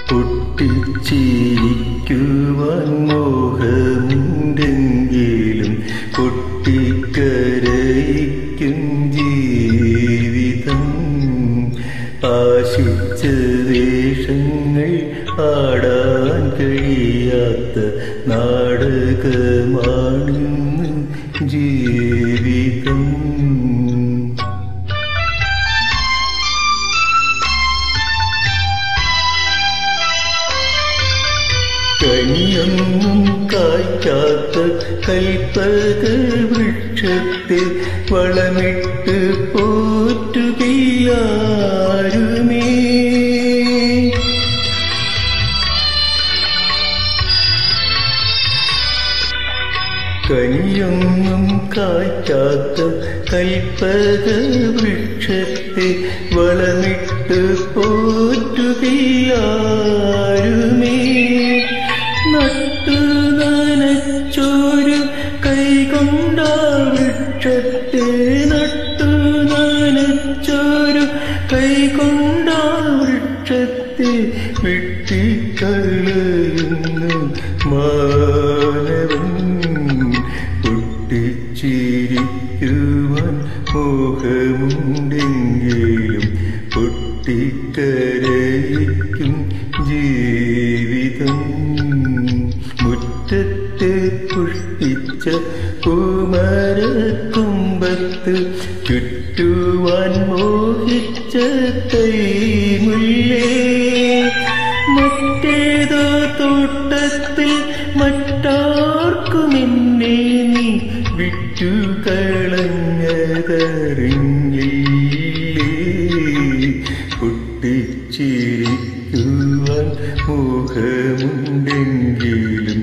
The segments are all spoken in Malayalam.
പൊട്ടിച്ചിരിക്കുവാൻ മോഹമുണ്ടെങ്കിലും പൊട്ടിക്കരയിക്കും ജീവിതം ആശിച്ച വേഷങ്ങൾ ആടാൻ കഴിയാത്ത നാടകമാണിന്ന് ജീവിതം കനിയൊന്നും കായ്ക്കാത്ത കൽപ്പക വൃക്ഷത്തെ വളമിട്ട് പോറ്റുകയാരുമേ കനിയൊന്നും കായ്ക്കാത്ത കൽപ്പക വൃക്ഷത്തെ വളമിട്ട് പോറ്റുകയാരുമേ നട്ടു നനച്ചോരു കൈകൊണ്ട വൃക്ഷത്തെ നട്ടു നനച്ചോരു കൈകൊണ്ട വൃക്ഷത്തെ വെട്ടിക്കളയുന്നു മാനവൻ പൊട്ടിച്ചിരിക്കുവാൻ മോഹമുണ്ടെങ്കിലും പൊട്ടിക്കരയിക്കും ജീവിതം മുറ്റത്തെ പുഷ്പിച്ച പൂമരത്തുമ്പത്ത് ചുറ്റുവാൻ മോഹിച്ച കൈമുല്ലേ മറ്റേതോ തോട്ടത്തിൽ മറ്റാർക്കും എന്നെ നീ വിറ്റു കളഞ്ഞതറിഞ്ഞില്ലേ പൊട്ടിച്ചിരിക്കുവാൻ മോഹമുണ്ടെങ്കിലും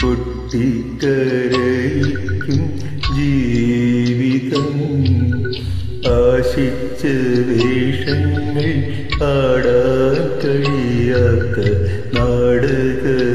പൊട്ടിക്കരയിക്കും ജീവിതം ആശിച്ച വേഷങ്ങൾ ആടാൻ കഴിയാത്ത നാടക